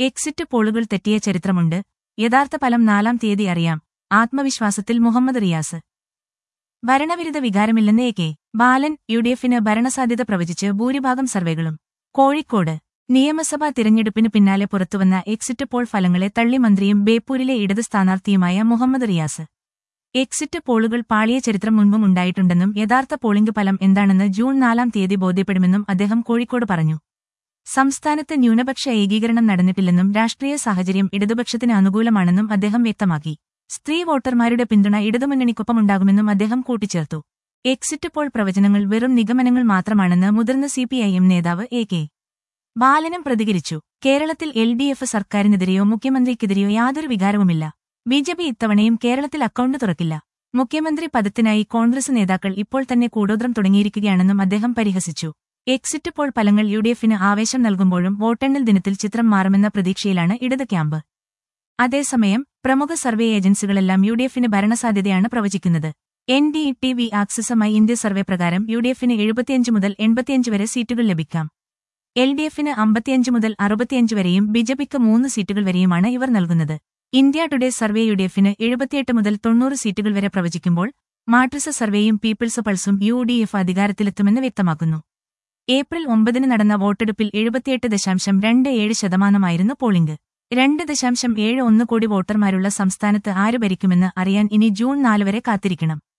exit പോളുകൾ തെറ്റിയ ചരിത്രമുണ്ട് യഥാർത്ഥ ഫലം നാലാം തീയതി അറിയാം ആത്മവിശ്വാസത്തിൽ മുഹമ്മദ് റിയാസ് ഭരണവിരുദ്ധ വികാരമില്ലെന്ന് A K Balan U D എഫിന് ഭരണസാധ്യത പ്രവചിച്ച് ഭൂരിഭാഗം സർവേകളും കോഴിക്കോട് നിയമസഭാ തിരഞ്ഞെടുപ്പിന് പിന്നാലെ പുറത്തുവന്ന എക്സിറ്റ് പോൾ ഫലങ്ങളെ തള്ളി മന്ത്രിയും ബേപ്പൂരിലെ ഇടത് സ്ഥാനാർത്ഥിയുമായ മുഹമ്മദ് റിയാസ് എക്സിറ്റ് പോളുകൾ പാളിയ ചരിത്രം മുൻപും ഉണ്ടായിട്ടുണ്ടെന്നും യഥാർത്ഥ പോളിംഗ് ഫലം എന്താണെന്ന് ജൂൺ നാലാം തീയതി ബോധ്യപ്പെടുമെന്നും അദ്ദേഹം കോഴിക്കോട് പറഞ്ഞു സംസ്ഥാനത്ത് ന്യൂനപക്ഷ ഏകീകരണം നടന്നിട്ടില്ലെന്നും രാഷ്ട്രീയ സാഹചര്യം ഇടതുപക്ഷത്തിന് അനുകൂലമാണെന്നും അദ്ദേഹം വ്യക്തമാക്കി സ്ത്രീ വോട്ടർമാരുടെ പിന്തുണ ഇടതുമുന്നണിക്കൊപ്പമുണ്ടാകുമെന്നും അദ്ദേഹം കൂട്ടിച്ചേർത്തു എക്സിറ്റ് പോൾ പ്രവചനങ്ങൾ വെറും നിഗമനങ്ങൾ മാത്രമാണെന്ന് മുതിർന്ന സിപിഐഎം നേതാവ് എ കെ ബാലനും പ്രതികരിച്ചു കേരളത്തിൽ എൽ ഡി എഫ് സർക്കാരിനെതിരെയോ മുഖ്യമന്ത്രിക്കെതിരെയോ യാതൊരു വികാരവുമില്ല ബി ജെ പി ഇത്തവണയും കേരളത്തിൽ അക്കൗണ്ട് തുറക്കില്ല മുഖ്യമന്ത്രി പദത്തിനായി കോൺഗ്രസ് നേതാക്കൾ ഇപ്പോൾ തന്നെ കൂടോത്രം തുടങ്ങിയിരിക്കുകയാണെന്നും അദ്ദേഹം പരിഹസിച്ചു എക്സിറ്റ് പോൾ ഫലങ്ങൾ യു ഡി എഫിന് ആവേശം നൽകുമ്പോഴും വോട്ടെണ്ണൽ ദിനത്തിൽ ചിത്രം മാറുമെന്ന പ്രതീക്ഷയിലാണ് ഇടത് ക്യാമ്പ് അതേസമയം പ്രമുഖ സർവേ ഏജൻസികളെല്ലാം യു ഡി എഫിന് ഭരണസാധ്യതയാണ് പ്രവചിക്കുന്നത് എൻ ഡി ടി വി ആക്സിസുമായി ഇന്ത്യ സർവേ പ്രകാരം യു ഡി എഫിന് എഴുപത്തിയഞ്ച് മുതൽ എൺപത്തിയഞ്ച് വരെ സീറ്റുകൾ ലഭിക്കാം എൽ ഡി എഫിന് അമ്പത്തിയഞ്ച് മുതൽ അറുപത്തിയഞ്ച് വരെയും ബിജെപിക്ക് മൂന്ന് സീറ്റുകൾ വരെയുമാണ് ഇവർ നൽകുന്നത് India today survey U D എഫിന് എഴുപത്തിയെട്ട് മുതൽ തൊണ്ണൂറ് സീറ്റുകൾ വരെ പ്രവചിക്കുമ്പോൾ മാട്രിസ സർവേയും പീപ്പിൾസ് പൾസും യു ഡി എഫ് അധികാരത്തിലെത്തുമെന്ന് വ്യക്തമാക്കുന്നു ഏപ്രിൽ ഒമ്പതിന് നടന്ന വോട്ടെടുപ്പിൽ എഴുപത്തിയെട്ട് ദശാംശം രണ്ട് ഏഴ് ശതമാനമായിരുന്നു പോളിംഗ് രണ്ട് ദശാംശം ഏഴ് ഒന്ന് കോടി വോട്ടർമാരുള്ള സംസ്ഥാനത്ത് ആര് ഭരിക്കുമെന്ന് അറിയാൻ ഇനി ജൂൺ നാല് വരെ കാത്തിരിക്കണം